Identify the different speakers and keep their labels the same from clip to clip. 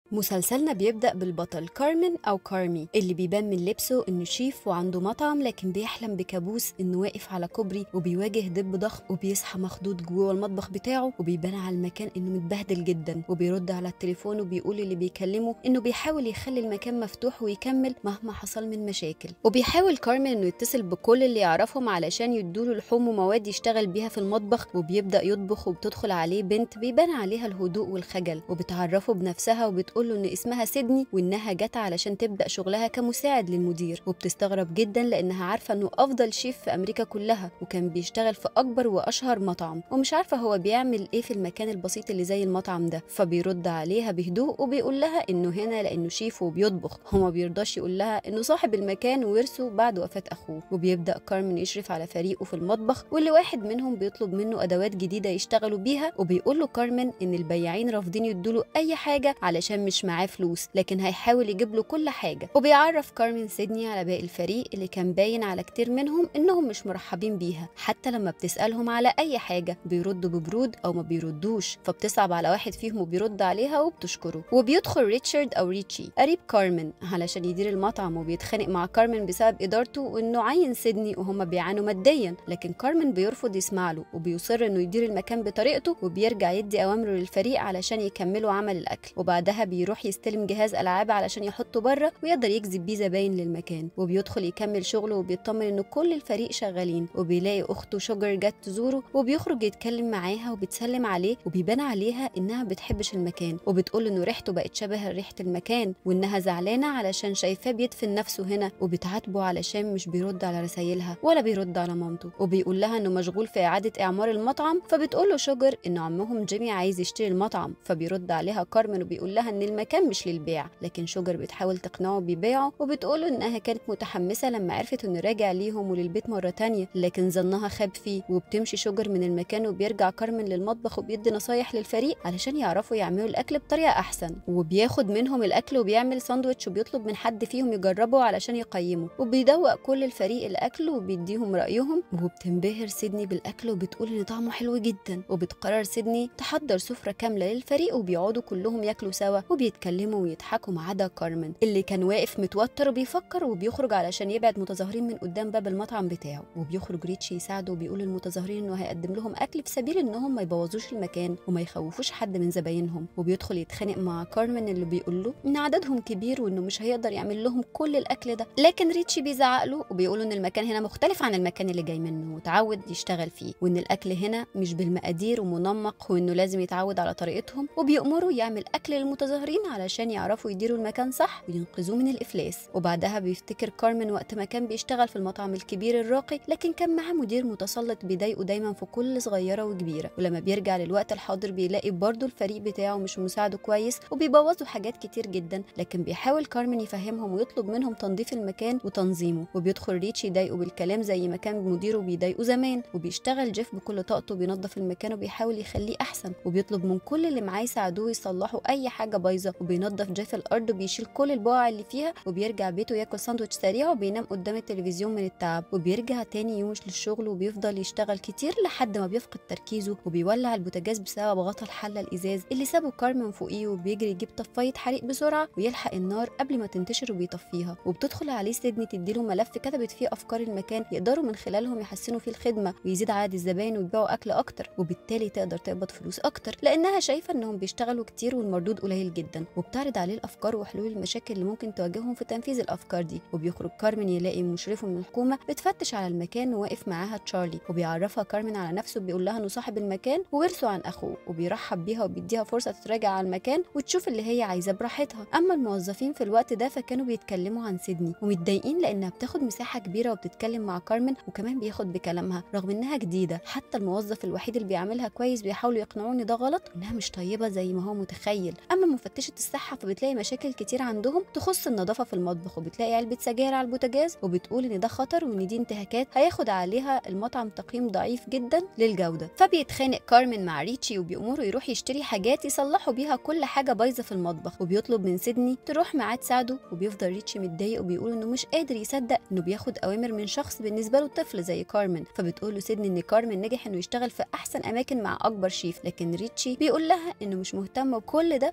Speaker 1: مسلسلنا بيبدأ بالبطل كارمن أو كارمي اللي بيبان من لبسه إنه شيف وعنده مطعم لكن بيحلم بكابوس إنه واقف على كوبري وبيواجه دب ضخم وبيصحى مخضوض جوه المطبخ بتاعه وبيبان على المكان إنه متبهدل جدا وبيرد على التليفون وبيقول اللي بيكلمه إنه بيحاول يخلي المكان مفتوح ويكمل مهما حصل من مشاكل وبيحاول كارمن إنه يتصل بكل اللي يعرفهم علشان يدوله لحوم ومواد يشتغل بيها في المطبخ وبيبدأ يطبخ وبتدخل عليه بنت بيبان عليها الهدوء والخجل وبتعرفه بنفسها وبتقول له ان اسمها سيدني وانها جت علشان تبدا شغلها كمساعد للمدير وبتستغرب جدا لانها عارفه انه افضل شيف في امريكا كلها وكان بيشتغل في اكبر واشهر مطعم ومش عارفه هو بيعمل ايه في المكان البسيط اللي زي المطعم ده فبيرد عليها بهدوء وبيقول لها انه هنا لانه شيف وبيطبخ هو ما بيرضاش يقول لها انه صاحب المكان ورثه بعد وفاه اخوه وبيبدا كارمن يشرف على فريقه في المطبخ واللي واحد منهم بيطلب منه ادوات جديده يشتغلوا بيها وبيقول له كارمن ان البياعين رافضين يدوله اي حاجه علشان مش معاه فلوس لكن هيحاول يجيب له كل حاجه وبيعرف كارمن سيدني على باقي الفريق اللي كان باين على كتير منهم انهم مش مرحبين بيها حتى لما بتسالهم على اي حاجه بيردوا ببرود او ما بيردوش فبتصعب على واحد فيهم وبيرد عليها وبتشكره وبيدخل ريتشارد او ريتشي قريب كارمن علشان يدير المطعم وبيتخانق مع كارمن بسبب ادارته وانه عين سيدني وهم بيعانوا ماديا لكن كارمن بيرفض يسمع له وبيصر انه يدير المكان بطريقته وبيرجع يدي اوامره للفريق علشان يكملوا عمل الاكل وبعدها بيروح يستلم جهاز العاب علشان يحطه بره ويقدر يجذب بيه زباين للمكان وبيدخل يكمل شغله وبيطمن ان كل الفريق شغالين وبيلاقي اخته شوجر جت تزوره وبيخرج يتكلم معاها وبتسلم عليه وبيبان عليها انها بتحبش المكان وبتقول انه ريحته بقت شبه ريحه المكان وانها زعلانه علشان شايفاه بيدفن نفسه هنا وبتعاتبه علشان مش بيرد على رسايلها ولا بيرد على مامته وبيقول لها انه مشغول في اعاده اعمار المطعم فبتقول له شوجر ان عمهم جيمي عايز يشتري المطعم فبيرد عليها كارمن وبيقول لها ان المكان مش للبيع لكن شوجر بتحاول تقنعه بيبيعه وبتقوله انها كانت متحمسه لما عرفت انه راجع ليهم وللبيت مره تانية لكن ظنها خاب فيه وبتمشي شوجر من المكان وبيرجع كارمن للمطبخ وبيدي نصايح للفريق علشان يعرفوا يعملوا الاكل بطريقه احسن وبياخد منهم الاكل وبيعمل ساندوتش وبيطلب من حد فيهم يجربه علشان يقيمه وبيدوق كل الفريق الاكل وبيديهم رايهم وبتنبهر سيدني بالاكل وبتقول ان طعمه حلو جدا وبتقرر سيدني تحضر سفره كامله للفريق وبيقعدوا كلهم ياكلوا سوا وبيتكلموا ويضحكوا ما عدا كارمن اللي كان واقف متوتر وبيفكر وبيخرج علشان يبعد متظاهرين من قدام باب المطعم بتاعه وبيخرج ريتشي يساعده وبيقول للمتظاهرين انه هيقدم لهم اكل في سبيل انهم ما يبوظوش المكان وما يخوفوش حد من زباينهم وبيدخل يتخانق مع كارمن اللي بيقول له ان عددهم كبير وانه مش هيقدر يعمل لهم كل الاكل ده لكن ريتشي بيزعق له وبيقول ان المكان هنا مختلف عن المكان اللي جاي منه وتعود يشتغل فيه وان الاكل هنا مش بالمقادير ومنمق وانه لازم يتعود على طريقتهم وبيأمروا يعمل اكل للمتظاهرين علشان يعرفوا يديروا المكان صح وينقذوه من الافلاس وبعدها بيفتكر كارمن وقت ما كان بيشتغل في المطعم الكبير الراقي لكن كان معاه مدير متسلط بيضايقه دايما في كل صغيره وكبيره ولما بيرجع للوقت الحاضر بيلاقي برضه الفريق بتاعه مش مساعده كويس وبيبوظوا حاجات كتير جدا لكن بيحاول كارمن يفهمهم ويطلب منهم تنظيف المكان وتنظيمه وبيدخل ريتشي يضايقه بالكلام زي ما كان مديره بيضايقه زمان وبيشتغل جيف بكل طاقته بينظف المكان وبيحاول يخليه احسن وبيطلب من كل اللي معاه يساعدوه يصلحوا اي حاجه بايظه وبينظف جيف الارض وبيشيل كل البقع اللي فيها وبيرجع بيته ياكل ساندوتش سريع وبينام قدام التلفزيون من التعب وبيرجع تاني يوم للشغل وبيفضل يشتغل كتير لحد ما بيفقد تركيزه وبيولع البوتاجاز بسبب غطا الحله الازاز اللي سابه كارمن فوقيه وبيجري يجيب طفايه حريق بسرعه ويلحق النار قبل ما تنتشر وبيطفيها وبتدخل عليه سيدني تديله ملف كتبت فيه افكار المكان يقدروا من خلالهم يحسنوا فيه الخدمه ويزيد عدد الزباين ويبيعوا اكل اكتر وبالتالي تقدر تقبض فلوس اكتر لانها شايفه انهم بيشتغلوا كتير والمردود قليل جدا وبتعرض عليه الافكار وحلول المشاكل اللي ممكن تواجههم في تنفيذ الافكار دي وبيخرج كارمن يلاقي مشرفه من الحكومه بتفتش على المكان وواقف معاها تشارلي وبيعرفها كارمن على نفسه بيقول لها انه صاحب المكان وورثه عن اخوه وبيرحب بيها وبيديها فرصه تتراجع على المكان وتشوف اللي هي عايزاه براحتها اما الموظفين في الوقت ده فكانوا بيتكلموا عن سيدني ومتضايقين لانها بتاخد مساحه كبيره وبتتكلم مع كارمن وكمان بياخد بكلامها رغم انها جديده حتى الموظف الوحيد اللي بيعملها كويس بيحاولوا يقنعوه ان ده غلط انها مش طيبه زي ما هو متخيل اما مفتشه الصحه فبتلاقي مشاكل كتير عندهم تخص النظافه في المطبخ وبتلاقي علبه سجاير على البوتاجاز وبتقول ان ده خطر وان دي انتهاكات هياخد عليها المطعم تقييم ضعيف جدا للجوده فبيتخانق كارمن مع ريتشي وبيأمره يروح يشتري حاجات يصلحوا بيها كل حاجه بايظه في المطبخ وبيطلب من سيدني تروح معاه تساعده وبيفضل ريتشي متضايق وبيقول انه مش قادر يصدق انه بياخد اوامر من شخص بالنسبه له طفل زي كارمن فبتقول له سيدني ان كارمن نجح انه يشتغل في احسن اماكن مع اكبر شيف لكن ريتشي بيقول لها انه مش مهتم بكل ده ولسه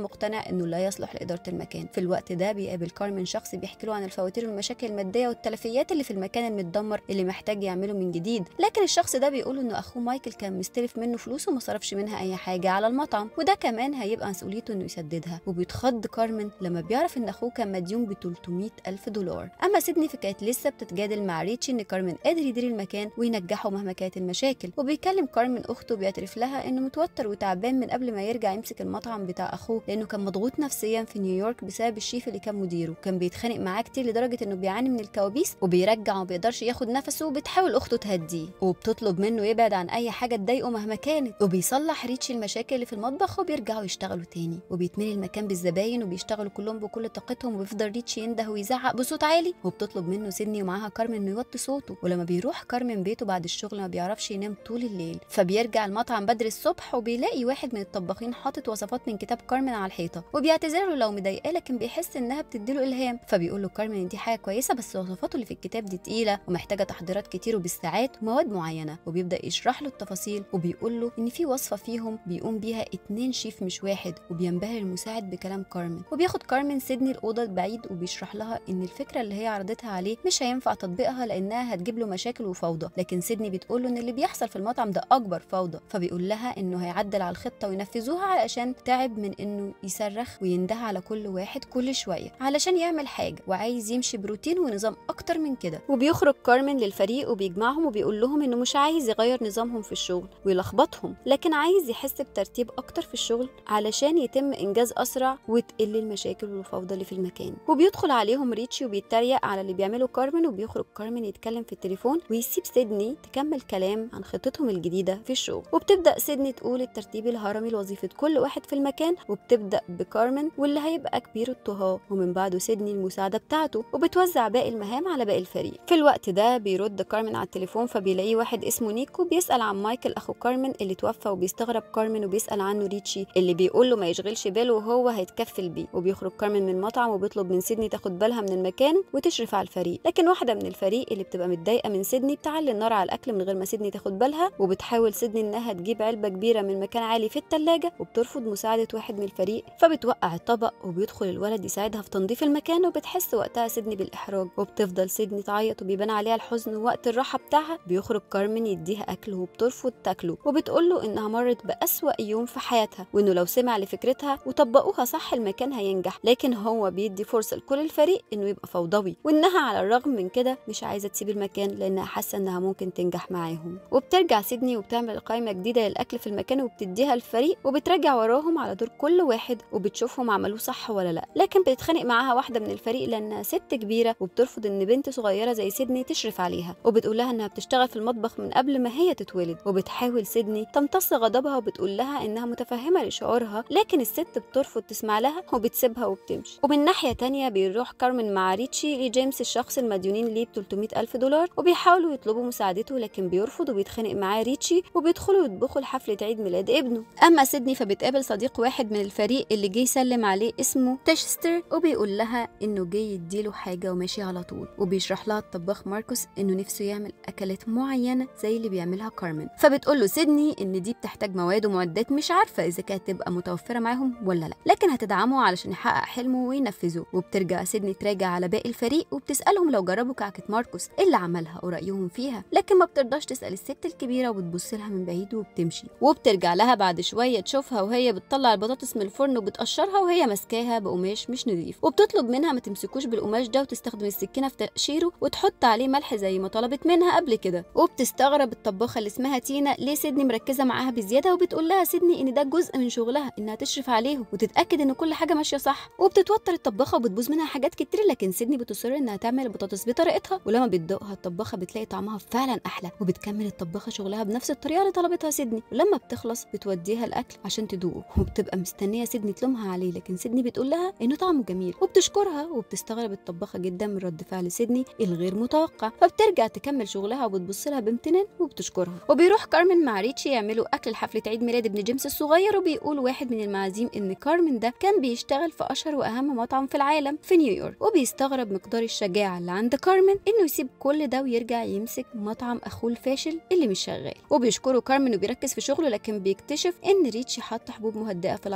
Speaker 1: مقتنع انه لا يصلح لاداره المكان في الوقت ده بيقابل كارمن شخص بيحكي له عن الفواتير والمشاكل الماديه والتلفيات اللي في المكان المتدمر اللي محتاج يعمله من جديد لكن الشخص ده بيقول انه اخوه مايكل كان مستلف منه فلوس وما صرفش منها اي حاجه على المطعم وده كمان هيبقى مسؤوليته انه يسددها وبيتخض كارمن لما بيعرف ان اخوه كان مديون ب 300 الف دولار اما سيدني فكانت لسه بتتجادل مع ريتشي ان كارمن قادر يدير المكان وينجحه مهما كانت المشاكل وبيكلم كارمن اخته بيعترف لها انه متوتر وتعبان من قبل ما يرجع يمسك المطعم بتاع اخوه لانه كان مضغوط نفسيا في نيويورك بسبب الشيف اللي كان مديره كان بيتخانق معاه كتير لدرجه انه بيعاني من الكوابيس وبيرجع وما بيقدرش ياخد نفسه وبتحاول اخته تهديه وبتطلب منه يبعد عن اي حاجه تضايقه مهما كانت وبيصلح ريتشي المشاكل اللي في المطبخ وبيرجعوا يشتغلوا تاني وبيتملي المكان بالزباين وبيشتغلوا كلهم بكل طاقتهم وبيفضل ريتشي ينده ويزعق بصوت عالي وبتطلب منه سيدني ومعاها كارمن انه يوطي صوته ولما بيروح كارمن بيته بعد الشغل ما بيعرفش ينام طول الليل فبيرجع المطعم بدري الصبح وبيلاقي واحد من الطباخين حاطط وصفات من كتاب كارمن على الحيطه وبيعتذر له لو مضايقاه لكن بيحس انها بتديله الهام فبيقول له كارمن ان دي حاجه كويسه بس وصفاته اللي في الكتاب دي تقيله ومحتاجه تحضيرات كتير وبالساعات ومواد معينه وبيبدا يشرح له التفاصيل وبيقول له ان في وصفه فيهم بيقوم بيها اتنين شيف مش واحد وبينبهر المساعد بكلام كارمن وبياخد كارمن سيدني الاوضه البعيد وبيشرح لها ان الفكره اللي هي عرضتها عليه مش هينفع تطبيقها لانها هتجيب له مشاكل وفوضى لكن سيدني بتقول له ان اللي بيحصل في المطعم ده اكبر فوضى فبيقول لها انه هيعدل على الخطه وينفذوها علشان تعب من انه يصرخ وينده على كل واحد كل شويه علشان يعمل حاجه وعايز يمشي بروتين ونظام اكتر من كده وبيخرج كارمن للفريق وبيجمعهم وبيقول لهم انه مش عايز يغير نظامهم في الشغل ويلخبطهم لكن عايز يحس بترتيب اكتر في الشغل علشان يتم انجاز اسرع وتقل المشاكل والفوضى اللي في المكان وبيدخل عليهم ريتشي وبيتريق على اللي بيعمله كارمن وبيخرج كارمن يتكلم في التليفون ويسيب سيدني تكمل كلام عن خطتهم الجديده في الشغل وبتبدا سيدني تقول الترتيب الهرمي لوظيفه كل واحد في المكان وبتبدا بكارمن واللي هيبقى كبير الطهاه ومن بعده سيدني المساعده بتاعته وبتوزع باقي المهام على باقي الفريق في الوقت ده بيرد كارمن على التليفون فبيلاقيه واحد اسمه نيكو بيسال عن مايكل اخو كارمن اللي توفى وبيستغرب كارمن وبيسال عنه ريتشي اللي بيقول له ما يشغلش باله وهو هيتكفل بيه وبيخرج كارمن من المطعم وبيطلب من سيدني تاخد بالها من المكان وتشرف على الفريق لكن واحده من الفريق اللي بتبقى متضايقه من سيدني بتعلي النار على الاكل من غير ما سيدني تاخد بالها وبتحاول سيدني انها تجيب علبه كبيره من مكان عالي في التلاجة وبترفض مساعده واحد من الفريق فبتوقع الطبق وبيدخل الولد يساعدها في تنظيف المكان وبتحس وقتها سيدني بالاحراج وبتفضل سيدني تعيط وبيبان عليها الحزن ووقت الراحه بتاعها بيخرج كارمن يديها اكل وبترفض تاكله وبتقول له انها مرت باسوا يوم في حياتها وانه لو سمع لفكرتها وطبقوها صح المكان هينجح لكن هو بيدي فرصه لكل الفريق انه يبقى فوضوي وانها على الرغم من كده مش عايزه تسيب المكان لانها حاسه انها ممكن تنجح معاهم وبترجع سيدني وبتعمل قائمه جديده للاكل في المكان وبتديها الفريق وبتراجع وراهم على دور كل واحد وبتشوفهم عملوه صح ولا لا لكن بتتخانق معاها واحده من الفريق لانها ست كبيره وبترفض ان بنت صغيره زي سيدني تشرف عليها وبتقول لها انها بتشتغل في المطبخ من قبل ما هي تتولد وبتحاول سيدني تمتص غضبها وبتقول لها انها متفهمه لشعورها لكن الست بترفض تسمع لها وبتسيبها وبتمشي ومن ناحيه تانية بيروح كارمن مع ريتشي لجيمس الشخص المديونين ليه ب 300 الف دولار وبيحاولوا يطلبوا مساعدته لكن بيرفض وبيتخانق معاه ريتشي وبيدخلوا يطبخوا لحفله عيد ميلاد ابنه اما سيدني فبتقابل صديق واحد من الفريق اللي جه يسلم عليه اسمه تشستر وبيقول لها انه جاي يديله حاجه وماشي على طول وبيشرح لها الطباخ ماركوس انه نفسه يعمل اكلات معينه زي اللي بيعملها كارمن فبتقول له سيدني ان دي بتحتاج مواد ومعدات مش عارفه اذا كانت تبقى متوفره معاهم ولا لا لكن هتدعمه علشان يحقق حلمه وينفذه وبترجع سيدني تراجع على باقي الفريق وبتسالهم لو جربوا كعكه ماركوس إيه اللي عملها ورايهم فيها لكن ما بترضاش تسال الست الكبيره وبتبص لها من بعيد وبتمشي وبترجع لها بعد شويه تشوفها وهي بتطلع البطاطس من الفرن وبتقشرها وهي ماسكاها بقماش مش نظيف وبتطلب منها ما تمسكوش بالقماش ده وتستخدم السكينه في تقشيره وتحط عليه ملح زي ما طلبت منها قبل كده وبتستغرب الطباخه اللي اسمها تينا ليه سيدني مركزه معاها بزياده وبتقول لها سيدني ان ده جزء من شغلها انها تشرف عليهم وتتاكد ان كل حاجه ماشيه صح وبتتوتر الطباخه وبتبوظ منها حاجات كتير لكن سيدني بتصر انها تعمل البطاطس بطريقتها ولما بتدوقها الطباخه بتلاقي طعمها فعلا احلى وبتكمل الطباخه شغلها بنفس الطريقه اللي طلبتها سيدني ولما بتخلص بتوديها الاكل عشان تدوقه وبتبقى مستنيه سيدني تلومها عليه لكن سيدني بتقول لها انه طعمه جميل وبتشكرها وبتستغرب الطباخه جدا من رد فعل سيدني الغير متوقع فبترجع تكمل شغلها وبتبص لها بامتنان وبتشكرها وبيروح كارمن مع ريتشي يعملوا اكل حفله عيد ميلاد ابن جيمس الصغير وبيقول واحد من المعازيم ان كارمن ده كان بيشتغل في اشهر واهم مطعم في العالم في نيويورك وبيستغرب مقدار الشجاعه اللي عند كارمن انه يسيب كل ده ويرجع يمسك مطعم اخوه الفاشل اللي مش شغال وبيشكره كارمن وبيركز في شغله لكن بيكتشف ان ريتشي حط حبوب مهدئه في العصير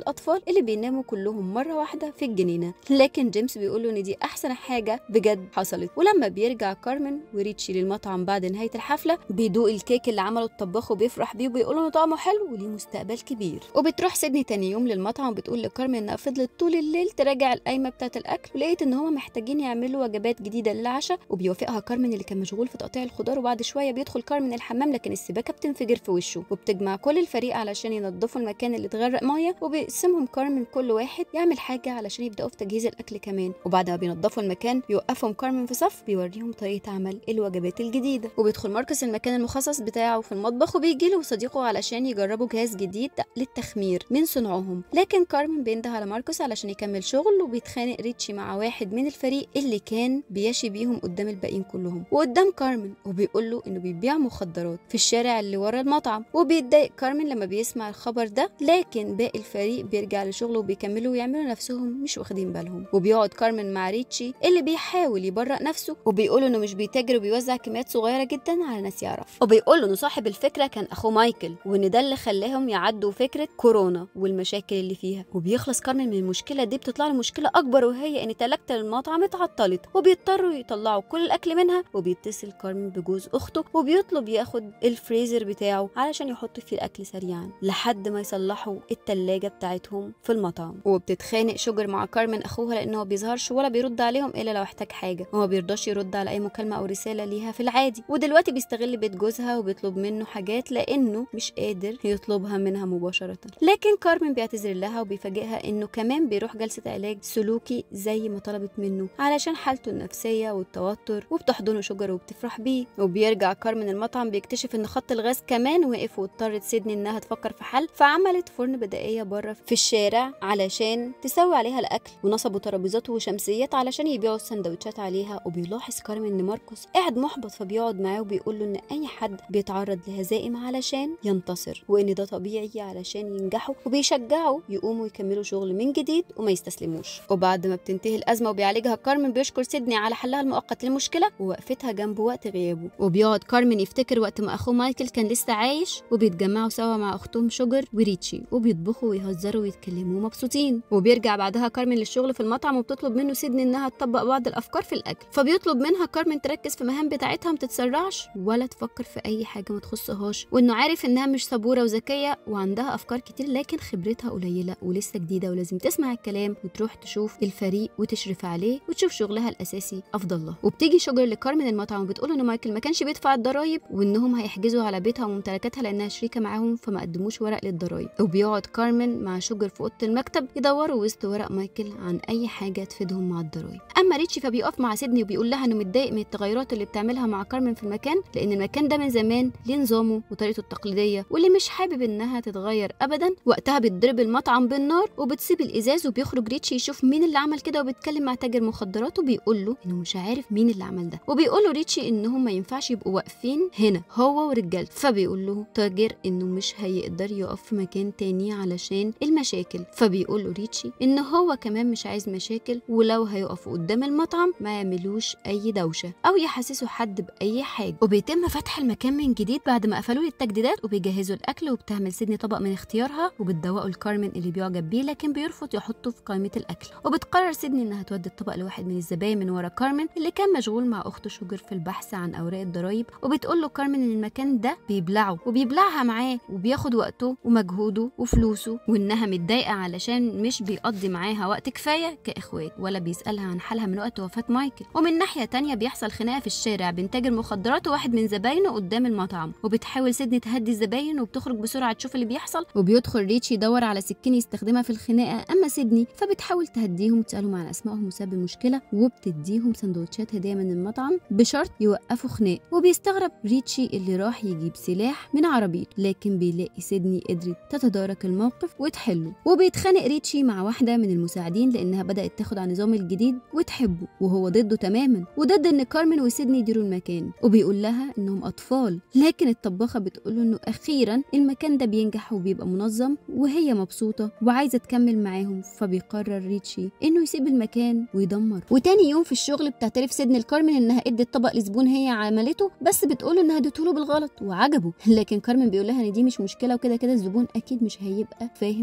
Speaker 1: الاطفال اللي بيناموا كلهم مره واحده في الجنينه لكن جيمس بيقول له ان دي احسن حاجه بجد حصلت ولما بيرجع كارمن وريتشي للمطعم بعد نهايه الحفله بيدوق الكيك اللي عمله الطباخ وبيفرح بيه وبيقول له طعمه حلو وليه مستقبل كبير وبتروح سيدني تاني يوم للمطعم وبتقول لكارمن انها فضلت طول الليل تراجع القايمه بتاعه الاكل ولقيت ان هما محتاجين يعملوا وجبات جديده للعشاء وبيوافقها كارمن اللي كان مشغول في تقطيع الخضار وبعد شويه بيدخل كارمن الحمام لكن السباكه بتنفجر في وشه وبتجمع كل الفريق علشان ينظفوا المكان اللي اتغرق ميه وبيقسمهم كارمن كل واحد يعمل حاجه علشان يبداوا في تجهيز الاكل كمان وبعد ما بينظفوا المكان بيوقفهم كارمن في صف بيوريهم طريقه عمل الوجبات الجديده وبيدخل ماركوس المكان المخصص بتاعه في المطبخ وبيجي له صديقه علشان يجربوا جهاز جديد للتخمير من صنعهم لكن كارمن بينده على ماركوس علشان يكمل شغل وبيتخانق ريتشي مع واحد من الفريق اللي كان بيشي بيهم قدام الباقيين كلهم وقدام كارمن وبيقول له انه بيبيع مخدرات في الشارع اللي ورا المطعم وبيتضايق كارمن لما بيسمع الخبر ده لكن باقي الفريق بيرجع لشغله وبيكملوا ويعملوا نفسهم مش واخدين بالهم وبيقعد كارمن مع ريتشي اللي بيحاول يبرأ نفسه وبيقول انه مش بيتاجر وبيوزع كميات صغيره جدا على ناس يعرف وبيقول له انه صاحب الفكره كان اخوه مايكل وان ده اللي خلاهم يعدوا فكره كورونا والمشاكل اللي فيها وبيخلص كارمن من المشكله دي بتطلع له مشكله اكبر وهي ان تلاجه المطعم اتعطلت وبيضطروا يطلعوا كل الاكل منها وبيتصل كارمن بجوز اخته وبيطلب ياخد الفريزر بتاعه علشان يحط فيه الاكل سريعا لحد ما يصلحوا التلاجه بتاعتهم في المطعم وبتتخانق شجر مع كارمن اخوها لانه ما بيظهرش ولا بيرد عليهم الا لو احتاج حاجه وما بيرضاش يرد على اي مكالمه او رساله ليها في العادي ودلوقتي بيستغل بيت جوزها وبيطلب منه حاجات لانه مش قادر يطلبها منها مباشره لكن كارمن بيعتذر لها وبيفاجئها انه كمان بيروح جلسه علاج سلوكي زي ما طلبت منه علشان حالته النفسيه والتوتر وبتحضنه شجر وبتفرح بيه وبيرجع كارمن المطعم بيكتشف ان خط الغاز كمان وقف واضطرت سيدني انها تفكر في حل فعملت فرن بدائيه بره في الشارع علشان تسوي عليها الاكل ونصبوا ترابيزات وشمسيات علشان يبيعوا السندوتشات عليها وبيلاحظ كارمن ان ماركوس قاعد محبط فبيقعد معاه وبيقول له ان اي حد بيتعرض لهزائم علشان ينتصر وان ده طبيعي علشان ينجحوا وبيشجعوا يقوموا يكملوا شغل من جديد وما يستسلموش وبعد ما بتنتهي الازمه وبيعالجها كارمن بيشكر سيدني على حلها المؤقت للمشكله ووقفتها جنبه وقت غيابه وبيقعد كارمن يفتكر وقت ما اخوه مايكل كان لسه عايش وبيتجمعوا سوا مع اختهم شوجر وريتشي وبيطبخوا ويهزروا ويتكلموا مبسوطين وبيرجع بعدها كارمن للشغل في المطعم وبتطلب منه سيدني انها تطبق بعض الافكار في الاكل فبيطلب منها كارمن تركز في المهام بتاعتها ما تتسرعش ولا تفكر في اي حاجه ما تخصهاش وانه عارف انها مش صبوره وذكيه وعندها افكار كتير لكن خبرتها قليله ولسه جديده ولازم تسمع الكلام وتروح تشوف الفريق وتشرف عليه وتشوف شغلها الاساسي افضل لها وبتيجي شجر لكارمن المطعم وبتقول ان مايكل ما كانش بيدفع الضرايب وانهم هيحجزوا على بيتها وممتلكاتها لانها شريكه معاهم فما قدموش ورق للضرايب وبيقعد كارمن مع شجر في اوضه المكتب يدوروا وسط ورق مايكل عن اي حاجه تفيدهم مع الضرايب اما ريتشي فبيقف مع سيدني وبيقول لها انه متضايق من التغيرات اللي بتعملها مع كارمن في المكان لان المكان ده من زمان ليه نظامه وطريقته التقليديه واللي مش حابب انها تتغير ابدا وقتها بيتضرب المطعم بالنار وبتسيب الازاز وبيخرج ريتشي يشوف مين اللي عمل كده وبيتكلم مع تاجر مخدرات وبيقول له انه مش عارف مين اللي عمل ده وبيقول له ريتشي انهم ما ينفعش يبقوا واقفين هنا هو ورجالته فبيقول له تاجر انه مش هيقدر يقف في مكان تاني علشان المشاكل فبيقول له ريتشي ان هو كمان مش عايز مشاكل ولو هيقفوا قدام المطعم ما يعملوش اي دوشه او يحسسوا حد باي حاجه وبيتم فتح المكان من جديد بعد ما قفلوا التجديدات وبيجهزوا الاكل وبتعمل سيدني طبق من اختيارها وبتدوقه لكارمن اللي بيعجب بيه لكن بيرفض يحطه في قائمه الاكل وبتقرر سيدني انها تودي الطبق لواحد من الزباين من ورا كارمن اللي كان مشغول مع اخته شوجر في البحث عن اوراق الضرايب وبتقول له كارمن ان المكان ده بيبلعه وبيبلعها معاه وبياخد وقته ومجهوده وفلوسه وانها متضايقه علشان مش بيقضي معاها وقت كفايه كاخوات ولا بيسالها عن حالها من وقت وفاه مايكل ومن ناحيه تانية بيحصل خناقه في الشارع بين تاجر مخدرات وواحد من زباينه قدام المطعم وبتحاول سيدني تهدي الزباين وبتخرج بسرعه تشوف اللي بيحصل وبيدخل ريتشي يدور على سكين يستخدمها في الخناقه اما سيدني فبتحاول تهديهم وتسالهم عن اسمائهم وسبب المشكله وبتديهم سندوتشات هديه من المطعم بشرط يوقفوا خناق وبيستغرب ريتشي اللي راح يجيب سلاح من عربيته لكن بيلاقي سيدني قدرت تتدارك الموقف وتحله وبيتخانق ريتشي مع واحده من المساعدين لانها بدات تاخد على النظام الجديد وتحبه وهو ضده تماما وضد ان كارمن وسيدني يديروا المكان وبيقول لها انهم اطفال لكن الطباخه بتقول له انه اخيرا المكان ده بينجح وبيبقى منظم وهي مبسوطه وعايزه تكمل معاهم فبيقرر ريتشي انه يسيب المكان ويدمر وتاني يوم في الشغل بتعترف سيدني لكارمن انها ادت طبق لزبون هي عملته بس بتقول انها اديته له بالغلط وعجبه لكن كارمن بيقول لها ان دي مش مشكله وكده كده الزبون اكيد مش هيبقى فاهم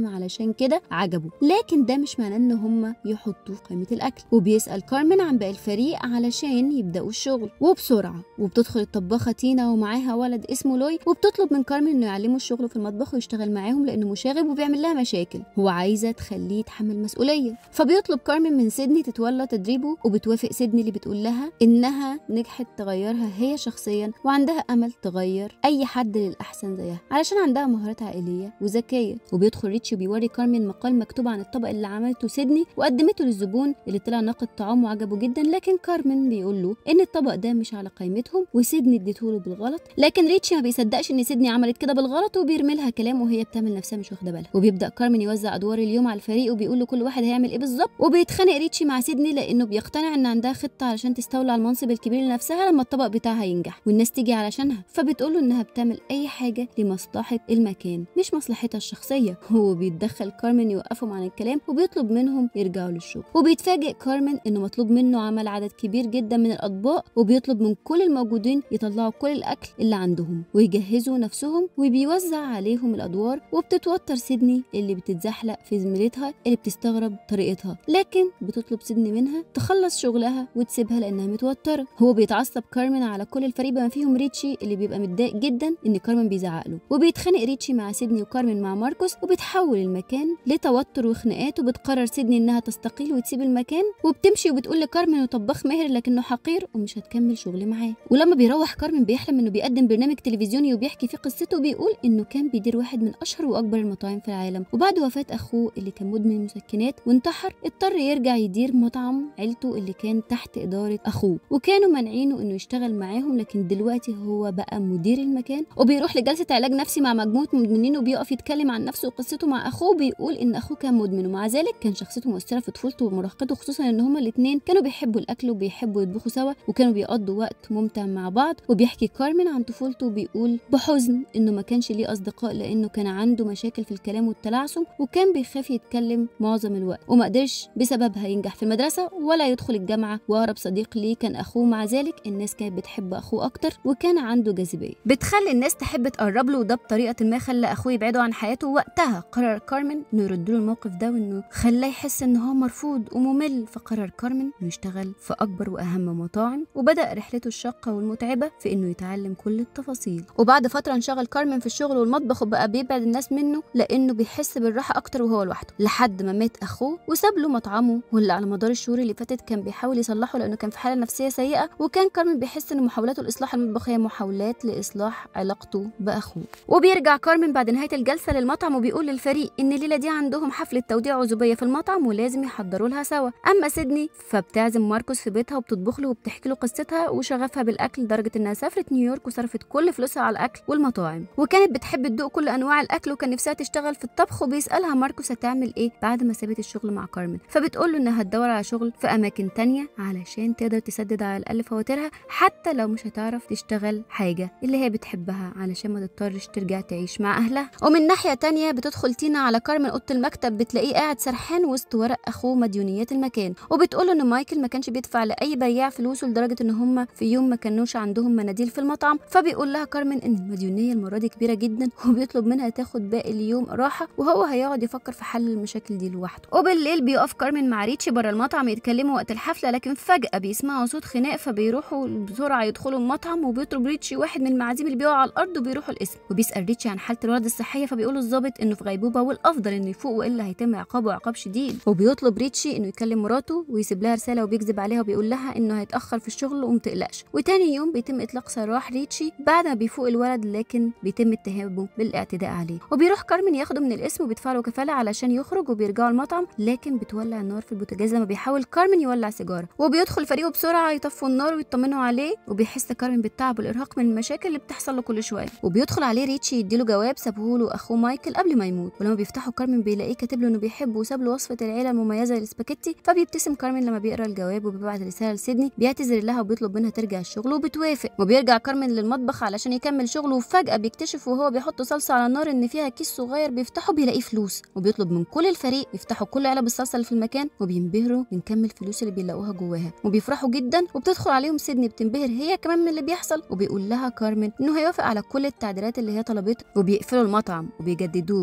Speaker 1: علشان كده عجبه لكن ده مش معناه ان هم يحطوه في قائمه الاكل وبيسال كارمن عن باقي الفريق علشان يبداوا الشغل وبسرعه وبتدخل الطباخه تينا ومعاها ولد اسمه لوي وبتطلب من كارمن انه يعلمه الشغل في المطبخ ويشتغل معاهم لانه مشاغب وبيعمل لها مشاكل هو عايزه تخليه يتحمل مسؤوليه فبيطلب كارمن من سيدني تتولى تدريبه وبتوافق سيدني اللي بتقول لها انها نجحت تغيرها هي شخصيا وعندها امل تغير اي حد للاحسن زيها علشان عندها مهارات عائليه وذكيه وبيدخل ريتشي وبيوري كارمن مقال مكتوب عن الطبق اللي عملته سيدني وقدمته للزبون اللي طلع ناقد طعام وعجبه جدا لكن كارمن بيقول له ان الطبق ده مش على قائمتهم وسيدني اديته بالغلط لكن ريتشي ما بيصدقش ان سيدني عملت كده بالغلط وبيرمي لها كلام وهي بتعمل نفسها مش واخده بالها وبيبدا كارمن يوزع ادوار اليوم على الفريق وبيقول لكل واحد هيعمل ايه بالظبط وبيتخانق ريتشي مع سيدني لانه بيقتنع ان عندها خطه علشان تستولى على المنصب الكبير لنفسها لما الطبق بتاعها ينجح والناس تيجي علشانها فبتقول له انها بتعمل اي حاجه لمصلحه المكان مش مصلحتها الشخصيه هو بيتدخل كارمن يوقفهم عن الكلام وبيطلب منهم يرجعوا للشغل وبيتفاجئ كارمن انه مطلوب منه عمل عدد كبير جدا من الاطباق وبيطلب من كل الموجودين يطلعوا كل الاكل اللي عندهم ويجهزوا نفسهم وبيوزع عليهم الادوار وبتتوتر سيدني اللي بتتزحلق في زميلتها اللي بتستغرب طريقتها لكن بتطلب سيدني منها تخلص شغلها وتسيبها لانها متوتره هو بيتعصب كارمن على كل الفريق بما فيهم ريتشي اللي بيبقى متضايق جدا ان كارمن بيزعق له وبيتخانق ريتشي مع سيدني وكارمن مع ماركوس وبتحول المكان لتوتر وخناقات وبتقرر سيدني انها تستقيل وتسيب المكان وبتمشي وبتقول لكارمن انه طباخ ماهر لكنه حقير ومش هتكمل شغل معاه ولما بيروح كارمن بيحلم انه بيقدم برنامج تلفزيوني وبيحكي فيه قصته بيقول انه كان بيدير واحد من اشهر واكبر المطاعم في العالم وبعد وفاه اخوه اللي كان مدمن مسكنات وانتحر اضطر يرجع يدير مطعم عيلته اللي كان تحت اداره اخوه وكانوا مانعينه انه يشتغل معاهم لكن دلوقتي هو بقى مدير المكان وبيروح لجلسه علاج نفسي مع مجموعه مدمنين وبيقف يتكلم عن نفسه وقصته مع اخوه بيقول ان اخوه كان مدمن ومع ذلك كان شخصيته مؤثره في طفولته ومراهقته خصوصا ان هما الاثنين كانوا بيحبوا الاكل وبيحبوا يطبخوا سوا وكانوا بيقضوا وقت ممتع مع بعض وبيحكي كارمن عن طفولته وبيقول بحزن انه ما كانش ليه اصدقاء لانه كان عنده مشاكل في الكلام والتلعثم وكان بيخاف يتكلم معظم الوقت وما قدرش بسببها ينجح في المدرسه ولا يدخل الجامعه واقرب صديق ليه كان اخوه مع ذلك الناس كانت بتحب اخوه اكتر وكان عنده جاذبيه بتخلي الناس تحب تقرب له وده بطريقه ما خلى اخوه يبعده عن حياته وقتها قرر كارمن انه يرد له الموقف ده وانه خلاه يحس ان هو مرفوض وممل فقرر كارمن انه يشتغل في اكبر واهم مطاعم وبدا رحلته الشاقه والمتعبه في انه يتعلم كل التفاصيل وبعد فتره انشغل كارمن في الشغل والمطبخ وبقى بيبعد الناس منه لانه بيحس بالراحه اكتر وهو لوحده لحد ما مات اخوه وساب له مطعمه واللي على مدار الشهور اللي فاتت كان بيحاول يصلحه لانه كان في حاله نفسيه سيئه وكان كارمن بيحس ان محاولاته لاصلاح المطبخ هي محاولات لاصلاح علاقته باخوه وبيرجع كارمن بعد نهايه الجلسه للمطعم وبيقول للفريق ان الليله دي عندهم حفله توديع عزوبيه في المطعم ولازم يحضروا لها سوا اما سيدني فبتعزم ماركوس في بيتها وبتطبخ له وبتحكي له قصتها وشغفها بالاكل لدرجه انها سافرت نيويورك وصرفت كل فلوسها على الاكل والمطاعم وكانت بتحب تدوق كل انواع الاكل وكان نفسها تشتغل في الطبخ وبيسالها ماركوس هتعمل ايه بعد ما سابت الشغل مع كارمن فبتقول له انها هتدور على شغل في اماكن تانية علشان تقدر تسدد على الاقل فواتيرها حتى لو مش هتعرف تشتغل حاجه اللي هي بتحبها علشان ما تضطرش ترجع تعيش مع اهلها ومن ناحيه تانية بتدخل تينا على كارمن اوضه المكتب بتلاقيه قاعد سرحان وسط ورق اخوه مديونيات المكان وبتقول له ان مايكل ما كانش بيدفع لاي بياع فلوسه لدرجه ان هم في يوم ما كانوش عندهم مناديل في المطعم فبيقول لها كارمن ان المديونيه المره دي كبيره جدا وبيطلب منها تاخد باقي اليوم راحه وهو هيقعد يفكر في حل المشاكل دي لوحده وبالليل بيقف كارمن مع ريتشي بره المطعم يتكلموا وقت الحفله لكن فجاه بيسمعوا صوت خناق فبيروحوا بسرعه يدخلوا المطعم وبيطلب ريتشي واحد من المعازيم اللي بيقعوا على الارض وبيروحوا القسم وبيسال ريتشي عن حاله الولد الصحيه فبيقول الظابط انه في غيبوبه والافضل انه يفوق والا هيتم عقابه عقاب شديد وبيطلب ريتشي انه يكلم مراته ويسيب لها رساله وبيكذب عليها وبيقول لها انه هيتاخر في الشغل وما تقلقش وتاني يوم بيتم اطلاق سراح ريتشي بعد ما بيفوق الولد لكن بيتم اتهامه بالاعتداء عليه وبيروح كارمن ياخده من الاسم وبيدفع له كفاله علشان يخرج وبيرجعوا المطعم لكن بتولع النار في البوتاجاز لما بيحاول كارمن يولع سيجاره وبيدخل فريقه بسرعه يطفوا النار ويطمنوا عليه وبيحس كارمن بالتعب والارهاق من المشاكل اللي بتحصل له كل شويه وبيدخل عليه ريتشي يديله جواب سابه له اخوه مايكل قبل ما يموت ولما بيفتحوا كارمن بيلاقيه كاتب له انه بيحبه وساب له وصفه العيله المميزه للسباكيتي فبيبتسم كارمن لما بيقرا الجواب وبيبعت رساله لسيدني بيعتذر لها وبيطلب منها ترجع الشغل وبتوافق وبيرجع كارمن للمطبخ علشان يكمل شغله وفجاه بيكتشف وهو بيحط صلصه على النار ان فيها كيس صغير بيفتحه بيلاقيه فلوس وبيطلب من كل الفريق يفتحوا كل علب الصلصه اللي في المكان وبينبهروا من كم الفلوس اللي بيلاقوها جواها وبيفرحوا جدا وبتدخل عليهم سيدني بتنبهر هي كمان من اللي بيحصل وبيقول لها كارمن انه هيوافق على كل التعديلات اللي هي طلبتها وبيقفلوا المطعم وبيجددوه وبيسددوا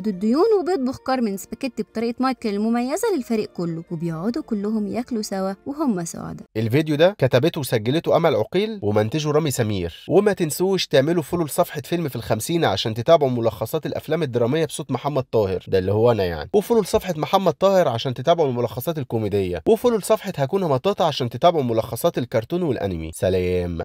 Speaker 1: يسدوا الديون وبيطبخ كارمن سباكيتي بطريقة مايكل المميزة للفريق كله وبيقعدوا كلهم ياكلوا سوا وهم سعداء
Speaker 2: الفيديو ده كتبته وسجلته امل عقيل ومنتجه رامي سمير وما تنسوش تعملوا فولو لصفحه فيلم في الخمسين عشان تتابعوا ملخصات الافلام الدراميه بصوت محمد طاهر ده اللي هو انا يعني وفولو لصفحه محمد طاهر عشان تتابعوا الملخصات الكوميديه وفولو لصفحه هكون مطاطا عشان تتابعوا ملخصات الكرتون والانمي سلام